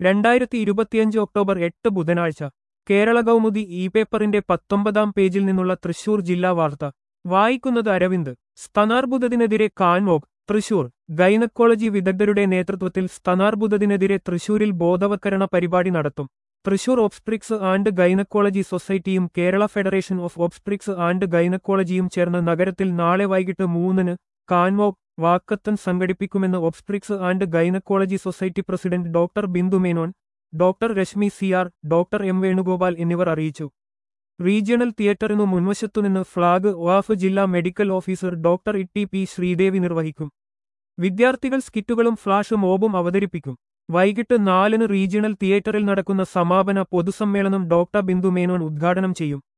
രണ്ടായിരത്തി ഇരുപത്തിയഞ്ച് ഒക്ടോബർ എട്ട് ബുധനാഴ്ച കേരള കൗമുദി ഇ പേപ്പറിന്റെ പത്തൊമ്പതാം പേജിൽ നിന്നുള്ള തൃശൂർ ജില്ലാ വാർത്ത വായിക്കുന്നത് അരവിന്ദ് സ്തനാർബുദത്തിനെതിരെ കാൻമോഗ് തൃശൂർ ഗൈനക്കോളജി വിദഗ്ധരുടെ നേതൃത്വത്തിൽ സ്തനാർബുദത്തിനെതിരെ തൃശൂരിൽ ബോധവത്കരണ പരിപാടി നടത്തും തൃശൂർ ഒബ്സ്ട്രിക്സ് ആൻഡ് ഗൈനക്കോളജി സൊസൈറ്റിയും Kerala federation of obstetrics and ഗൈനക്കോളജിയും ചേർന്ന് നഗരത്തിൽ നാളെ വൈകിട്ട് മൂന്നിന് കാൻമോഗ് വാക്കത്തൻ സംഘടിപ്പിക്കുമെന്ന് obstetrics and gynaecology society president doctor Bindu Menon doctor Reshmi സിയാർ ഡോക്ടർ എം വേണുഗോപാൽ എന്നിവർ അറിയിച്ചു റീജിയണൽ തിയേറ്ററിനു മുൻവശത്തുനിന്ന് ഫ്ളാഗ് ഓഫ് ജില്ലാ medical officer doctor E P Sreedevi നിർവഹിക്കും വിദ്യാർത്ഥികൾ സ്കിറ്റുകളും ഫ്ലാഷ് മോബും അവതരിപ്പിക്കും വൈകിട്ട് നാലിന് റീജിയണൽ തിയേറ്ററിൽ നടക്കുന്ന സമാപന പൊതുസമ്മേളനം ഡോക്ടർ ബിന്ദു മേനോൻ ഉദ്ഘാടനം ചെയ്യും